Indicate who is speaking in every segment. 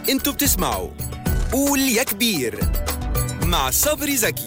Speaker 1: انتوا بتسمعوا قول يا كبير مع صبري زكي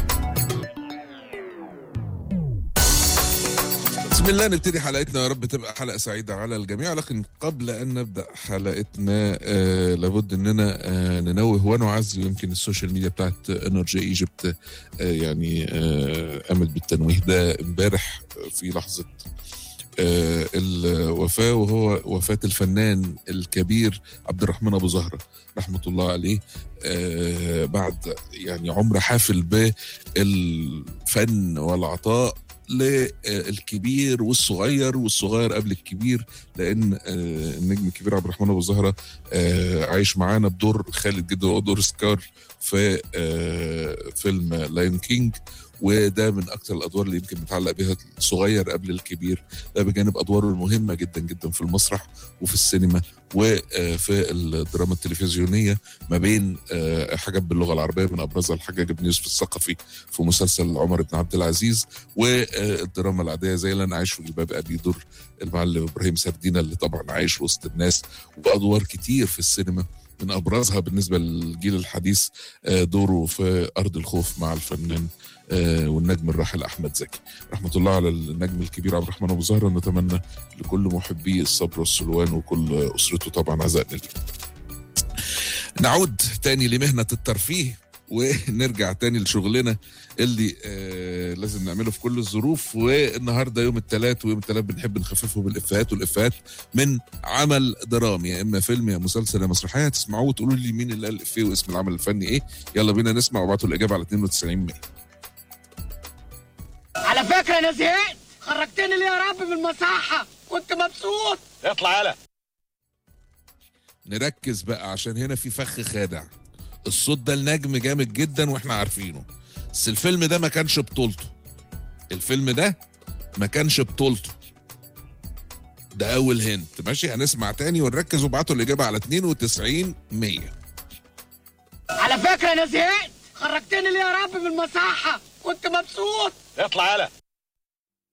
Speaker 2: بسم الله نبتدي حلقتنا يا رب تبقى حلقة سعيدة على الجميع لكن قبل أن نبدأ حلقتنا آه لابد أننا آه ننوه ونعزي يمكن السوشيال ميديا بتاعت انرجي ايجيبت آه يعني آه قامت بالتنويه ده امبارح في لحظة آه الوفاة وهو وفاة الفنان الكبير عبد الرحمن أبو زهرة رحمة الله عليه آه بعد يعني عمر حافل بالفن والعطاء للكبير والصغير والصغير قبل الكبير لان آه، النجم الكبير عبد الرحمن ابو زهره آه، عايش معانا بدور خالد جدا ودور سكار في آه، فيلم لاين كينج وده من اكثر الادوار اللي يمكن متعلق بها الصغير قبل الكبير ده بجانب ادواره المهمه جدا جدا في المسرح وفي السينما وفي الدراما التلفزيونيه ما بين آه، حاجات باللغه العربيه من ابرزها الحاج ابن يوسف الثقفي في مسلسل عمر بن عبد العزيز والدراما العاديه زي اللي انا عايش في جلباب ابي دور المعلم ابراهيم سردينه اللي طبعا عايش وسط الناس وادوار كتير في السينما من ابرزها بالنسبه للجيل الحديث آه، دوره في ارض الخوف مع الفنان آه، والنجم الراحل احمد زكي رحمه الله على النجم الكبير عبد الرحمن ابو زهره نتمنى لكل محبي الصبر والسلوان وكل اسرته طبعا عزائنا ليه نعود تاني لمهنه الترفيه ونرجع تاني لشغلنا اللي آه لازم نعمله في كل الظروف والنهارده يوم الثلاث ويوم الثلاث بنحب نخففه بالافيهات والافيهات من عمل درامي يا اما فيلم يا مسلسل يا مسرحيه هتسمعوه وتقولوا لي مين اللي قال الافيه واسم العمل الفني ايه يلا بينا نسمع وابعتوا الاجابه على 92 100
Speaker 3: على فكرة أنا زهقت خرجتني ليه يا رب من المصحة كنت مبسوط
Speaker 4: اطلع يلا
Speaker 2: نركز بقى عشان هنا في فخ خادع الصوت ده النجم جامد جدا واحنا عارفينه بس الفيلم ده ما كانش بطولته الفيلم ده ما كانش بطولته ده اول هنت ماشي هنسمع تاني ونركز وابعتوا الاجابه على 92 100
Speaker 3: على فكرة أنا زهقت خرجتني ليه يا رب من المصحة كنت مبسوط
Speaker 4: اطلع يلا